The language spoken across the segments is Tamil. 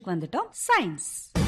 வந்துட்டோம் சயின்ஸ்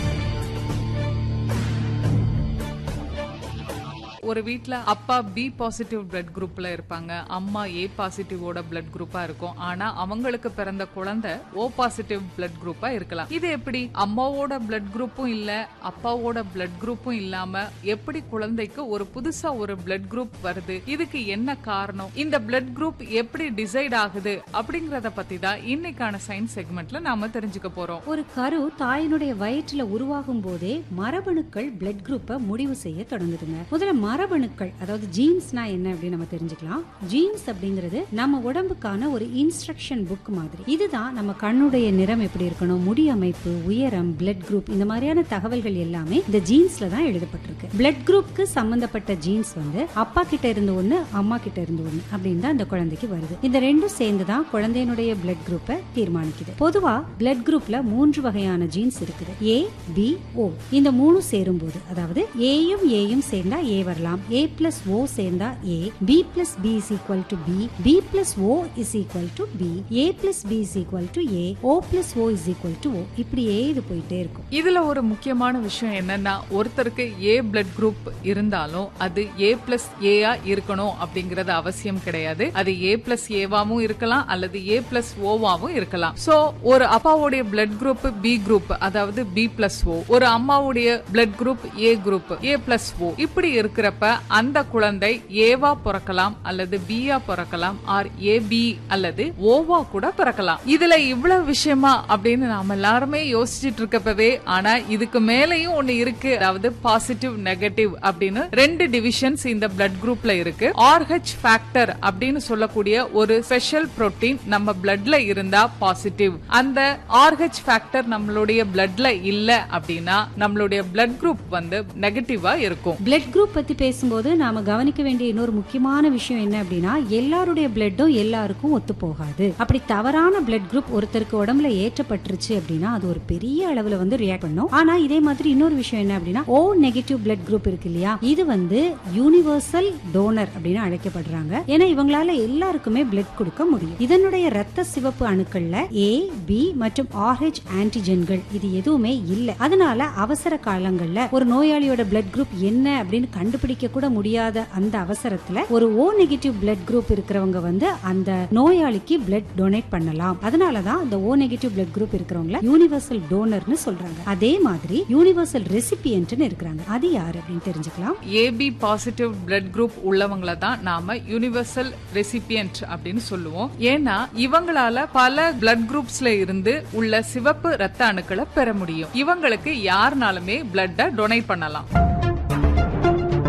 ஒரு வீட்ல அப்பா பி பாசிட்டிவ் பிளட் குரூப்ல இருப்பாங்க அம்மா ஏ பாசிட்டிவோட பிளட் குரூப்பா இருக்கும் ஆனா அவங்களுக்கு பிறந்த குழந்தை ஓ பாசிட்டிவ் பிளட் குரூப்பா இருக்கலாம் இது எப்படி அம்மாவோட பிளட் குரூப்பும் இல்ல அப்பாவோட பிளட் குரூப்பும் இல்லாம எப்படி குழந்தைக்கு ஒரு புதுசா ஒரு பிளட் குரூப் வருது இதுக்கு என்ன காரணம் இந்த பிளட் குரூப் எப்படி டிசைட் ஆகுது அப்படிங்கறத பத்தி தான் இன்னைக்கான சயின்ஸ் செக்மெண்ட்ல நாம தெரிஞ்சுக்க போறோம் ஒரு கரு தாயினுடைய வயிற்றுல உருவாகும் போதே மரபணுக்கள் பிளட் குரூப்பை முடிவு செய்ய தொடங்குதுங்க முதல்ல மரபணுக்கள் அதாவது ஜீன்ஸ்னா என்ன அப்படின்னு நம்ம தெரிஞ்சுக்கலாம் ஜீன்ஸ் அப்படிங்கிறது நம்ம உடம்புக்கான ஒரு இன்ஸ்ட்ரக்ஷன் புக் மாதிரி இதுதான் நம்ம கண்ணுடைய நிறம் எப்படி இருக்கணும் முடி அமைப்பு உயரம் பிளட் குரூப் இந்த மாதிரியான தகவல்கள் எல்லாமே இந்த ஜீன்ஸ்ல தான் எழுதப்பட்டிருக்கு பிளட் குரூப்க்கு சம்பந்தப்பட்ட ஜீன்ஸ் வந்து அப்பா கிட்ட இருந்து ஒண்ணு அம்மா கிட்ட இருந்து ஒண்ணு அப்படின்னு தான் இந்த குழந்தைக்கு வருது இந்த ரெண்டும் சேர்ந்து தான் குழந்தையினுடைய பிளட் குரூப்பை தீர்மானிக்குது பொதுவா பிளட் குரூப்ல மூன்று வகையான ஜீன்ஸ் இருக்குது ஏ பி ஓ இந்த மூணு சேரும்போது அதாவது ஏயும் ஏயும் சேர்ந்தா ஏ வரலாம் ஏ பிளஸ் ஓ சேர்ந்தா A B plus B is equal to B B plus O is equal to B A plus B is equal to A O plus O is equal to O இப்படியே இது போயிட்டே இருக்கும் இதுல ஒரு முக்கியமான விஷயம் என்னன்னா ஒருத்தருக்கு ஏ பிளட் குரூப் இருந்தாலும் அது ஏ பிளஸ் ஏயா இருக்கணும் அப்படிங்கறது அவசியம் கிடையாது அது ஏ பிளஸ் ஏவாவும் இருக்கலாம் அல்லது ஏ பிளஸ் ஓவாவும் இருக்கலாம் சோ ஒரு அப்பாவுடைய பிளட் குரூப் பி குரூப் அதாவது பி பிளஸ் ஓ ஒரு அம்மாவுடைய blood group A group A plus O இப்படி இருக்கிறப்ப அந்த குழந்தை ஏவா பிறக்கலாம் அல்லது பியா பிறக்கலாம் ஆர் ஏ பி அல்லது ஓவா கூட பிறக்கலாம் இதுல இவ்வளவு விஷயமா அப்படின்னு நாம எல்லாருமே யோசிச்சுட்டு இருக்கப்பவே ஆனா இதுக்கு மேலயும் ஒண்ணு இருக்கு அதாவது பாசிட்டிவ் நெகட்டிவ் அப்படின்னு ரெண்டு டிவிஷன்ஸ் இந்த பிளட் குரூப்ல இருக்கு ஆர்ஹெச் ஃபேக்டர் அப்படின்னு சொல்லக்கூடிய ஒரு ஸ்பெஷல் புரோட்டீன் நம்ம பிளட்ல இருந்தா பாசிட்டிவ் அந்த ஆர்ஹெச் ஃபேக்டர் நம்மளுடைய பிளட்ல இல்ல அப்படின்னா நம்மளுடைய பிளட் குரூப் வந்து நெகட்டிவா இருக்கும் பிளட் குரூப் பத்தி பேசும்போது நாம கவனிக்க வேண்டிய இன்னொரு முக்கியமான விஷயம் என்ன அப்படின்னா எல்லாருடைய பிளட்டும் எல்லாருக்கும் ஒத்து போகாது அப்படி தவறான பிளட் குரூப் ஒருத்தருக்கு உடம்புல ஏற்றப்பட்டுருச்சு அப்படின்னா அது ஒரு பெரிய அளவுல வந்து ரியாக்ட் பண்ணும் ஆனா இதே மாதிரி இன்னொரு விஷயம் என்ன அப்படின்னா ஓ நெகட்டிவ் பிளட் குரூப் இருக்கு இல்லையா இது வந்து யூனிவர்சல் டோனர் அப்படின்னு அழைக்கப்படுறாங்க ஏன்னா இவங்களால எல்லாருக்குமே பிளட் கொடுக்க முடியும் இதனுடைய ரத்த சிவப்பு அணுக்கள்ல ஏ பி மற்றும் ஆர்ஹெச் ஆன்டிஜென்கள் இது எதுவுமே இல்ல அதனால அவசர காலங்கள்ல ஒரு நோயாளியோட பிளட் குரூப் என்ன அப்படின்னு கண்டுபிடிக்க கூட முடியாத அந்த அவசரத்துல ஒரு ஓ நெகட்டிவ் பிளட் குரூப் இருக்கிறவங்க வந்து அந்த நோயாளிக்கு பிளட் டொனேட் பண்ணலாம் அதனாலதான் அந்த ஓ நெகட்டிவ் பிளட் குரூப் இருக்கிறவங்கள யூனிவர்சல் டோனர்னு சொல்றாங்க அதே மாதிரி யூனிவர்சல் ரெசிபியன்ட்னு இருக்கிறாங்க அது யாரு அப்படின்னு தெரிஞ்சுக்கலாம் ஏபி பாசிட்டிவ் பிளட் குரூப் உள்ளவங்கள தான் நாம யூனிவர்சல் ரெசிபியன்ட் அப்படின்னு சொல்லுவோம் ஏன்னா இவங்களால பல பிளட் குரூப்ஸ்ல இருந்து உள்ள சிவப்பு ரத்த அணுக்களை பெற முடியும் இவங்களுக்கு யாருனாலுமே பிளட்ட டொனேட் பண்ணலாம்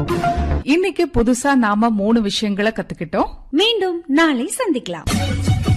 இன்னைக்கு புதுசா நாம மூணு விஷயங்களை கத்துக்கிட்டோம் மீண்டும் நாளை சந்திக்கலாம்